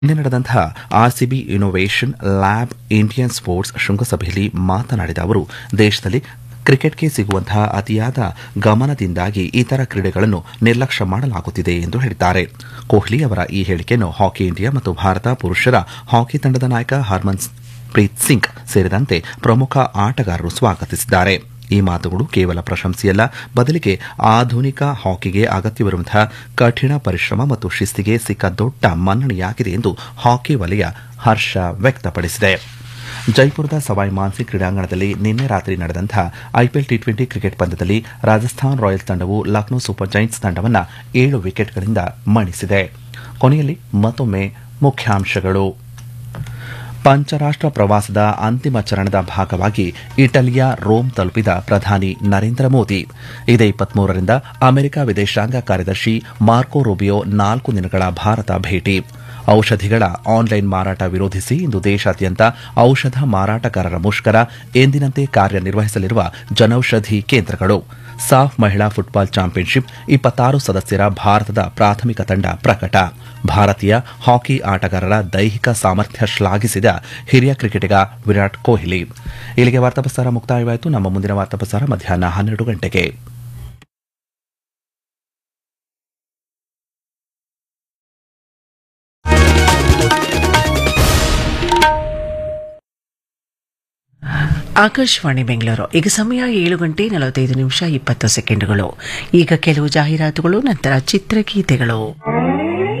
ನಿನ್ನೆ ನಡೆದಂತಹ RCB innovation lab Indian sports ಶೃಂಗಸಭೆಯಲ್ಲಿ ಮಾತನಾಡಿದ ಅವರು ದೇಶದಲ್ಲಿ ಕ್ರಿಕೆಟ್ಗೆ ಸಿಗುವಂತಹ ಅತಿಯಾದ ಗಮನದಿಂದಾಗಿ ಇತರ ಕ್ರೀಡೆಗಳನ್ನು ನಿರ್ಲಕ್ಷ್ಯ ಮಾಡಲಾಗುತ್ತಿದೆ ಎಂದು ಹೇಳಿದ್ದಾರೆ ಕೊಹ್ಲಿ ಅವರ ಈ ಹೇಳಿಕೆಯನ್ನು ಹಾಕಿ ಇಂಡಿಯಾ ಮತ್ತು ಭಾರತ ಪುರುಷರ ಹಾಕಿ ತಂಡದ ನಾಯಕ ಹರ್ಮನ್ ಪ್ರೀತ್ ಸಿಂಗ್ ಸೇರಿದಂತೆ ಪ್ರಮುಖ ಆಟಗಾರರು ಸ್ವಾಗತಿಸಿದ್ದಾರೆ ಈ ಮಾತುಗಳು ಕೇವಲ ಪ್ರಶಂಸೆಯಲ್ಲ ಬದಲಿಗೆ ಆಧುನಿಕ ಹಾಕಿಗೆ ಅಗತ್ಯವಿರುವಂತಹ ಕಠಿಣ ಪರಿಶ್ರಮ ಮತ್ತು ಶಿಸ್ತಿಗೆ ಸಿಕ್ಕ ದೊಡ್ಡ ಮನ್ನಣೆಯಾಗಿದೆ ಎಂದು ಹಾಕಿ ವಲಯ ಹರ್ಷ ವ್ಯಕ್ತಪಡಿಸಿದೆ ಜೈಪುರದ ಸವಾಯ್ ಮಾನ್ಸಿ ಕ್ರೀಡಾಂಗಣದಲ್ಲಿ ನಿನ್ನೆ ರಾತ್ರಿ ನಡೆದಂತಹ ಐಪಿಎಲ್ ಟಿ ಟ್ವೆಂಟಿ ಕ್ರಿಕೆಟ್ ಪಂದ್ಯದಲ್ಲಿ ರಾಜಸ್ಥಾನ್ ರಾಯಲ್ಸ್ ತಂಡವು ಲಕ್ನೋ ಸೂಪರ್ ಜೈಂಟ್ಸ್ ತಂಡವನ್ನು ಏಳು ವಿಕೆಟ್ಗಳಿಂದ ಮಣಿಸಿದೆ ಕೊನೆಯಲ್ಲಿ ಮತ್ತೊಮ್ಮೆ ಮುಖ್ಯಾಂಶಗಳು ಪಂಚರಾಷ್ಟ್ರ ಪ್ರವಾಸದ ಅಂತಿಮ ಚರಣದ ಭಾಗವಾಗಿ ಇಟಲಿಯ ರೋಮ್ ತಲುಪಿದ ಪ್ರಧಾನಿ ನರೇಂದ್ರ ಮೋದಿ ಇದೇ ಇಪ್ಪತ್ಮೂರರಿಂದ ಅಮೆರಿಕ ವಿದೇಶಾಂಗ ಕಾರ್ಯದರ್ಶಿ ಮಾರ್ಕೊ ರೂಬಿಯೋ ನಾಲ್ಕು ದಿನಗಳ ಭಾರತ ಭೇಟಿ ಔಷಧಿಗಳ ಆನ್ಲೈನ್ ಮಾರಾಟ ವಿರೋಧಿಸಿ ಇಂದು ದೇಶಾದ್ಯಂತ ಔಷಧ ಮಾರಾಟಗಾರರ ಮುಷ್ಕರ ಎಂದಿನಂತೆ ಕಾರ್ಯನಿರ್ವಹಿಸಲಿರುವ ಜನೌಷಧಿ ಕೇಂದ್ರಗಳು ಸಾಫ್ ಮಹಿಳಾ ಫುಟ್ಬಾಲ್ ಚಾಂಪಿಯನ್ಶಿಪ್ ಇಪ್ಪತ್ತಾರು ಸದಸ್ಯರ ಭಾರತದ ಪ್ರಾಥಮಿಕ ತಂಡ ಪ್ರಕಟ ಭಾರತೀಯ ಹಾಕಿ ಆಟಗಾರರ ದೈಹಿಕ ಸಾಮರ್ಥ್ಯ ಶ್ಲಾಘಿಸಿದ ಹಿರಿಯ ಕ್ರಿಕೆಟಿಗ ವಿರಾಟ್ ಕೊಹ್ಲಿ ಇಲ್ಲಿಗೆ ವಾರ್ತಾ ಪ್ರಸಾರ ಮುಕ್ತಾಯವಾಯಿತು ನಮ್ಮ ಮುಂದಿನ ವಾರ್ತಾ ಪ್ರಸಾರ ಮಧ್ಯಾಹ್ನ ಹನ್ನೆರಡು ಗಂಟೆಗೆ ಆಕಾಶವಾಣಿ ಬೆಂಗಳೂರು ಈಗ ಸಮಯ ಏಳು ಗಂಟೆ ನಲವತ್ತೈದು ನಿಮಿಷ ಇಪ್ಪತ್ತು ಸೆಕೆಂಡ್ಗಳು ಈಗ ಕೆಲವು ಜಾಹೀರಾತುಗಳು ನಂತರ ಚಿತ್ರಗೀತೆಗಳು